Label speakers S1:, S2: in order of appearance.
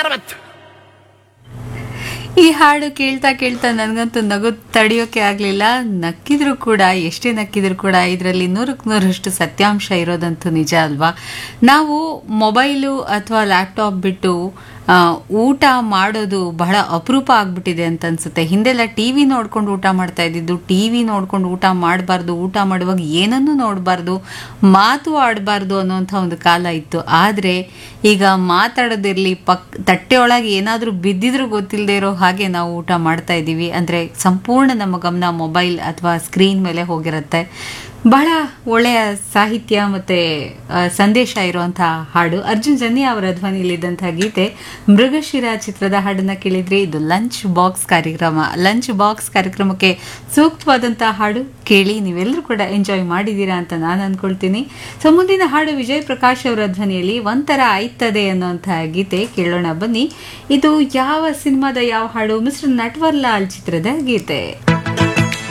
S1: ಸರ್ವತ್
S2: ಈ ಹಾಡು ಕೇಳ್ತಾ ಕೇಳ್ತಾ ನನಗಂತೂ ನಗು ತಡೆಯೋಕೆ ಆಗಲಿಲ್ಲ ನಕ್ಕಿದ್ರು ಕೂಡ ಎಷ್ಟೇ ನಕ್ಕಿದ್ರು ಕೂಡ ಇದರಲ್ಲಿ ನೂರಕ್ಕೆ ನೂರಷ್ಟು ಸತ್ಯಾಂಶ ಇರೋದಂತೂ ನಿಜ ಅಲ್ವಾ ನಾವು ಮೊಬೈಲು ಅಥವಾ ಲ್ಯಾಪ್ಟಾಪ್ ಬಿಟ್ಟು ಆ, ಊಟ ಮಾಡೋದು ಬಹಳ ಅಪರೂಪ ಆಗ್ಬಿಟ್ಟಿದೆ ಅಂತ ಅನ್ಸುತ್ತೆ ಹಿಂದೆಲ್ಲ ಟಿ ವಿ ನೋಡ್ಕೊಂಡು ಊಟ ಮಾಡ್ತಾ ಇದ್ದಿದ್ದು ಟಿ ವಿ ನೋಡ್ಕೊಂಡು ಊಟ ಮಾಡಬಾರ್ದು ಊಟ ಮಾಡುವಾಗ ಏನನ್ನೂ ನೋಡಬಾರ್ದು ಮಾತು ಆಡಬಾರ್ದು ಅನ್ನೋಂಥ ಒಂದು ಕಾಲ ಇತ್ತು ಆದರೆ ಈಗ ಮಾತಾಡೋದಿರಲಿ ಪಕ್ ತಟ್ಟೆ ಒಳಗೆ ಏನಾದರೂ ಬಿದ್ದಿದ್ರೂ ಗೊತ್ತಿಲ್ಲದೆ ಇರೋ ಹಾಗೆ ನಾವು ಊಟ ಮಾಡ್ತಾ ಇದ್ದೀವಿ ಅಂದರೆ ಸಂಪೂರ್ಣ ನಮ್ಮ ಗಮನ ಮೊಬೈಲ್ ಅಥವಾ ಸ್ಕ್ರೀನ್ ಮೇಲೆ ಹೋಗಿರುತ್ತೆ ಬಹಳ ಒಳ್ಳೆಯ ಸಾಹಿತ್ಯ ಮತ್ತು ಸಂದೇಶ ಇರುವಂತಹ ಹಾಡು ಅರ್ಜುನ್ ಜನ್ಯ ಅವರ ಧ್ವನಿಯಲ್ಲಿದ್ದಂತಹ ಗೀತೆ ಮೃಗಶಿರ ಚಿತ್ರದ ಹಾಡನ್ನ ಕೇಳಿದ್ರಿ ಇದು ಲಂಚ್ ಬಾಕ್ಸ್ ಕಾರ್ಯಕ್ರಮ ಲಂಚ್ ಬಾಕ್ಸ್ ಕಾರ್ಯಕ್ರಮಕ್ಕೆ ಸೂಕ್ತವಾದಂತಹ ಹಾಡು ಕೇಳಿ ನೀವೆಲ್ಲರೂ ಕೂಡ ಎಂಜಾಯ್ ಮಾಡಿದ್ದೀರಾ ಅಂತ ನಾನು ಅನ್ಕೊಳ್ತೀನಿ ಸೊ ಮುಂದಿನ ಹಾಡು ವಿಜಯ್ ಪ್ರಕಾಶ್ ಅವರ ಧ್ವನಿಯಲ್ಲಿ ಒಂಥರ ಆಯ್ತದೆ ಅನ್ನುವಂತಹ ಗೀತೆ ಕೇಳೋಣ ಬನ್ನಿ ಇದು ಯಾವ ಸಿನಿಮಾದ ಯಾವ ಹಾಡು ಮಿಸ್ಟರ್ ನಟ್ವರ್ಲಾಲ್ ಚಿತ್ರದ ಗೀತೆ